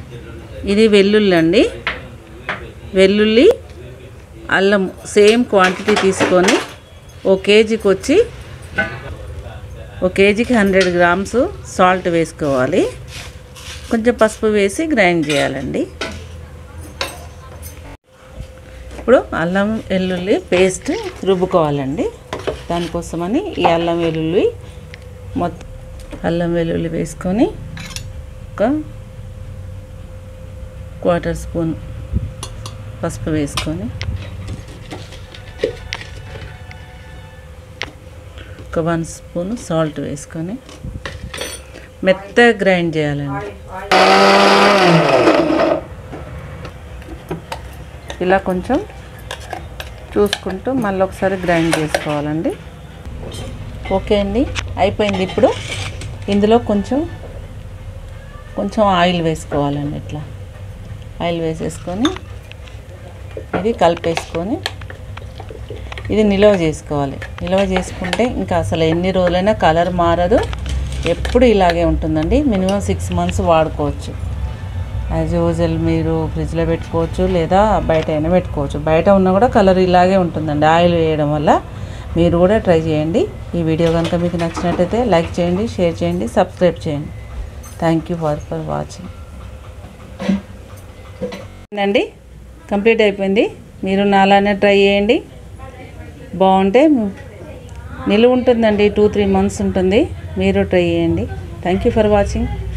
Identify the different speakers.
Speaker 1: ఇది వెల్లుల్లి అండి వెల్లుల్లి అల్లం సేమ్ క్వాంటిటీ తీసుకొని ఓ కేజీకి వచ్చి ఒక కేజీకి హండ్రెడ్ గ్రామ్స్ సాల్ట్ వేసుకోవాలి కొంచెం పసుపు వేసి గ్రైండ్ చేయాలండి ఇప్పుడు అల్లం వెల్లుల్లి పేస్ట్ రుబ్బుకోవాలండి దానికోసమని ఈ అల్లం వెల్లుల్లి మొత్తం అల్లం వెల్లుల్లి వేసుకొని ఒక క్వార్టర్ స్పూన్ పసుపు వేసుకొని ఒక వన్ స్పూన్ సాల్ట్ వేసుకొని మెత్తగా గ్రైండ్ చేయాలండి ఇలా కొంచెం చూసుకుంటూ మళ్ళీ ఒకసారి గ్రైండ్ చేసుకోవాలండి ఓకే అండి అయిపోయింది ఇప్పుడు ఇందులో కొంచెం కొంచెం ఆయిల్ వేసుకోవాలండి ఇట్లా ఆయిల్ వేసేసుకొని ఇది కలిపేసుకొని ఇది నిల్వ చేసుకోవాలి నిల్వ చేసుకుంటే ఇంకా అసలు ఎన్ని రోజులైనా కలర్ మారదు ఎప్పుడు ఇలాగే ఉంటుందండి మినిమం సిక్స్ మంత్స్ వాడుకోవచ్చు యాజ్ యూజువల్ మీరు ఫ్రిడ్జ్లో పెట్టుకోవచ్చు లేదా బయట అయినా పెట్టుకోవచ్చు బయట ఉన్నా కూడా కలర్ ఇలాగే ఉంటుందండి ఆయిల్ వేయడం వల్ల మీరు కూడా ట్రై చేయండి ఈ వీడియో కనుక మీకు నచ్చినట్టయితే లైక్ చేయండి షేర్ చేయండి సబ్స్క్రైబ్ చేయండి thank you for for watching అండి కంప్లీట్ అయిపోయింది మీరు నాలానే ట్రై చేయండి బాగుంటే నిలువ ఉంటుందండి టూ త్రీ మంత్స్ ఉంటుంది మీరు ట్రై చేయండి థ్యాంక్ యూ ఫర్ వాచింగ్